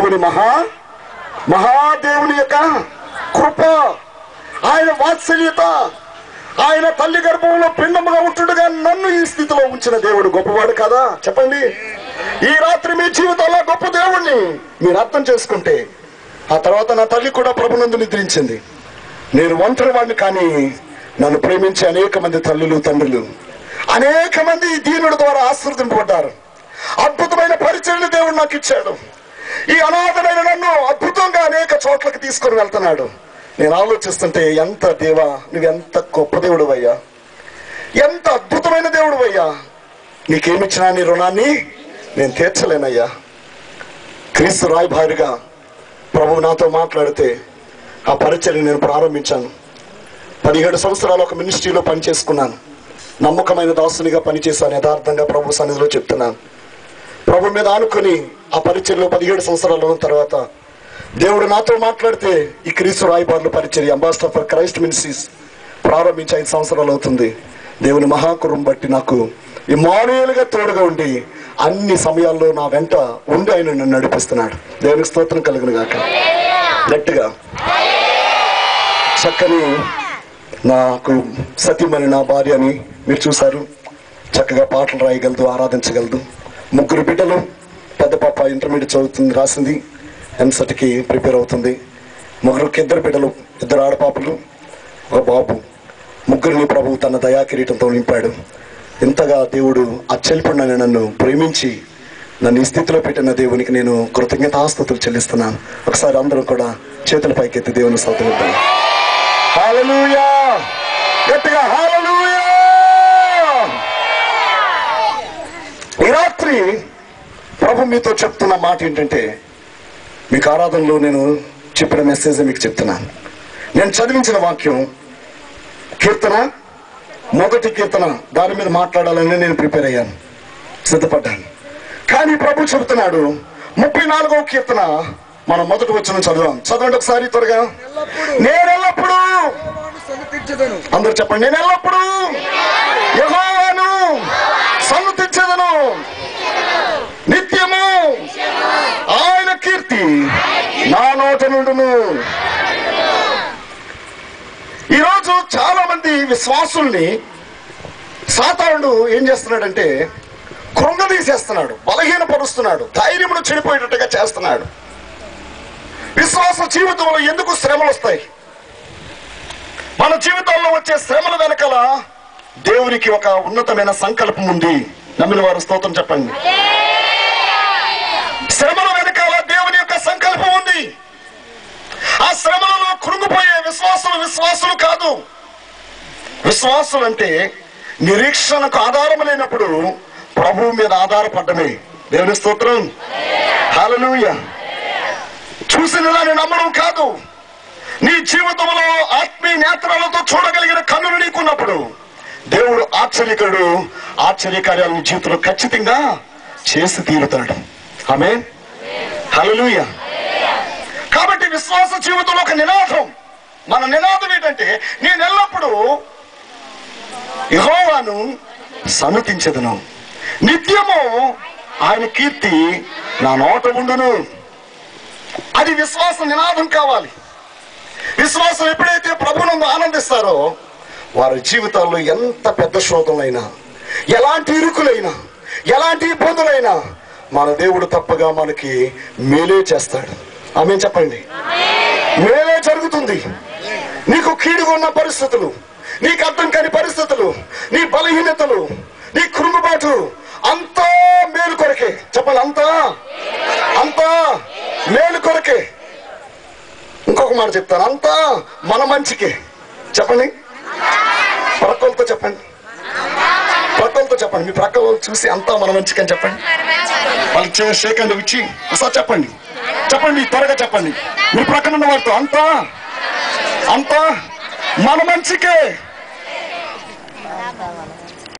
దేవుని మహా మహాదేవుని యొక్క కృప ఆయన వాత్సల్యత ఆయన తల్లి గర్భంలో పిండముగా ఉంటుండగా నన్ను ఈ స్థితిలో ఉంచిన దేవుడు గొప్పవాడు కదా చెప్పండి ఈ రాత్రి మీ జీవితంలో గొప్ప దేవుణ్ణి మీరు అర్థం చేసుకుంటే ఆ తర్వాత నా తల్లి కూడా ప్రభునందు నిద్రించింది నేను ఒంటరి వాడిని కానీ నన్ను ప్రేమించే అనేక మంది తల్లులు తండ్రులు అనేక మంది ఈ దీనుడి ద్వారా ఆశీర్వదింపబడ్డారు అద్భుతమైన పరిచయలు దేవుడు నాకు ఇచ్చాడు ఈ అనాథమైన నన్ను అద్భుతంగా అనేక చోట్లకి తీసుకొని వెళ్తున్నాడు నేను ఆలోచిస్తుంటే ఎంత దేవా నువ్వెంత గొప్ప దేవుడు అయ్యా ఎంత అద్భుతమైన దేవుడు అయ్యా నీకేమిచ్చినా నీ రుణాన్ని నేను తీర్చలేనయ్యా క్రీస్తు రాయభారిగా ప్రభు నాతో మాట్లాడితే ఆ పరిచయం నేను ప్రారంభించాను పదిహేడు సంవత్సరాలు ఒక మినిస్ట్రీలో పనిచేసుకున్నాను నమ్మకమైన దాసునిగా పనిచేశాను యథార్థంగా ప్రభు సన్నిధిలో చెప్తున్నాను ప్రభు మీద ఆనుకొని ఆ పరిచయంలో పదిహేడు సంవత్సరాలు ఉన్న తర్వాత దేవుడు నాతో మాట్లాడితే ఈ క్రీస్తు రాయబారుల పరిచర్య అంబాసిడర్ ఫర్ క్రైస్ట్ మినిస్ట్రీస్ ప్రారంభించి ఐదు సంవత్సరాలు అవుతుంది దేవుని మహాకురం బట్టి నాకు ఇమానుయలుగా తోడుగా ఉండి అన్ని సమయాల్లో నా వెంట ఉండి ఆయన నన్ను నడిపిస్తున్నాడు దేవునికి స్తోత్రం కలుగును గాక గట్టిగా చక్కని నాకు సతీమణి నా భార్య అని మీరు చూశారు చక్కగా పాటలు రాయగలదు ఆరాధించగలదు ముగ్గురు బిడ్డలు పెద్ద పాప ఇంటర్మీడియట్ చదువుతుంది రాసింది ఎంసెట్కి ప్రిపేర్ అవుతుంది ముగ్గురికి ఇద్దరు బిడ్డలు ఇద్దరు ఆడపాపలు ఒక బాబు ముగ్గురిని ప్రభు తన దయా కిరీటంతో నింపాడు ఇంతగా దేవుడు అచ్చల్పడిన నన్ను ప్రేమించి నన్ను ఈ స్థితిలో పెట్టిన దేవునికి నేను కృతజ్ఞతాస్తుతులు చెల్లిస్తున్నాను ఒకసారి అందరం కూడా చేతుల పైకెత్తి దేవుని సౌతమిద్దాం హల్లెలూయా గట్టిగా హల్లెలూయా ఈ రాత్రి ప్రభు మీతో చెప్తున్న మాట ఏంటంటే మీకు ఆరాధనలో నేను చెప్పిన మెసేజ్ మీకు చెప్తున్నాను నేను చదివించిన వాక్యం కీర్తన మొదటి కీర్తన దాని మీద మాట్లాడాలని నేను ప్రిపేర్ అయ్యాను సిద్ధపడ్డాను కానీ ప్రభు చెబుతున్నాడు ముప్పై నాలుగవ కీర్తన మనం మొదటి వచ్చిన చదువాం చదవండి ఒకసారి త్వరగా నేను ఎల్లప్పుడూ యెహోవాను సన్నిధించెదను. అందరు చెప్పండి నేను ఎల్లప్పుడూ యెహోవాను సన్నతించదను నిత్యము ఆయన కీర్తి నా నోట నుండును ఈరోజు చాలా మంది విశ్వాసుల్ని సాతానుడు ఏం చేస్తున్నాడంటే కృంగదీసేస్తున్నాడు బలహీనపరుస్తున్నాడు ధైర్యమును చెడిపోయేటట్టుగా చేస్తున్నాడు విశ్వాస జీవితంలో ఎందుకు శ్రమలు వస్తాయి మన జీవితాల్లో వచ్చే శ్రమల వెనకాల దేవునికి ఒక ఉన్నతమైన సంకల్పం ఉంది నమ్మిన వారు స్తోత్రం చెప్పండి శ్రమల వెనకాల దేవుని యొక్క సంకల్పం ఉంది ఆ శ్రమలలో కృంగిపోయే విశ్వాసులు విశ్వాసులు కాదు విశ్వాసులు అంటే నిరీక్షణకు ఆధారం లేనప్పుడు ప్రభువు మీద ఆధారపడ్డమే దేవుని స్తోత్రం హల్లెలూయా చూసిన దాన్ని నమ్మడం కాదు నీ జీవితంలో ఆత్మీయ నేత్రాలతో చూడగలిగిన కన్నులు నీకున్నప్పుడు దేవుడు ఆశ్చర్యకరుడు ఆశ్చర్యకార్యాలు నీ జీవితంలో ఖచ్చితంగా చేసి తీరుతాడు ఆమె హల్లెలూయా కాబట్టి విశ్వాస జీవితంలో ఒక నినాదం మన నినాదం ఏంటంటే నేను ఎల్లప్పుడూ యెహోవాను సన్నతించదను నిత్యము ఆయన కీర్తి నా నోట ఉండును అది విశ్వాస నినాదం కావాలి విశ్వాసం ఎప్పుడైతే ప్రభునందు ఆనందిస్తారో వారి జీవితాల్లో ఎంత పెద్ద శోధనలైనా ఎలాంటి ఇరుకులైనా ఎలాంటి ఇబ్బందులైనా మన దేవుడు తప్పగా మనకి మేలే చేస్తాడు ఆమె చెప్పండి మేలే జరుగుతుంది నీకు కీడుగా ఉన్న పరిస్థితులు నీకు అర్థం కాని పరిస్థితులు నీ బలహీనతలు నీ కృంగుబాటు అంతా మేలు కొరకే చెప్పండి అంతా అంతా మేలు కొరకే ఇంకొక మాట చెప్తాను అంతా మన మంచికే చెప్పండి ప్రక్కలతో చెప్పండి ప్రక్కలతో చెప్పండి మీ ప్రక్క వాళ్ళు చూసి అంతా మన మంచికి అని చెప్పండి వాళ్ళు చే- షేక్ అండ్ ఇచ్చి ఒకసారి చెప్పండి చెప్పండి త్వరగా చెప్పండి మీ ప్రక్కన ఉన్న వారితో అంతా అంతా మన మంచికే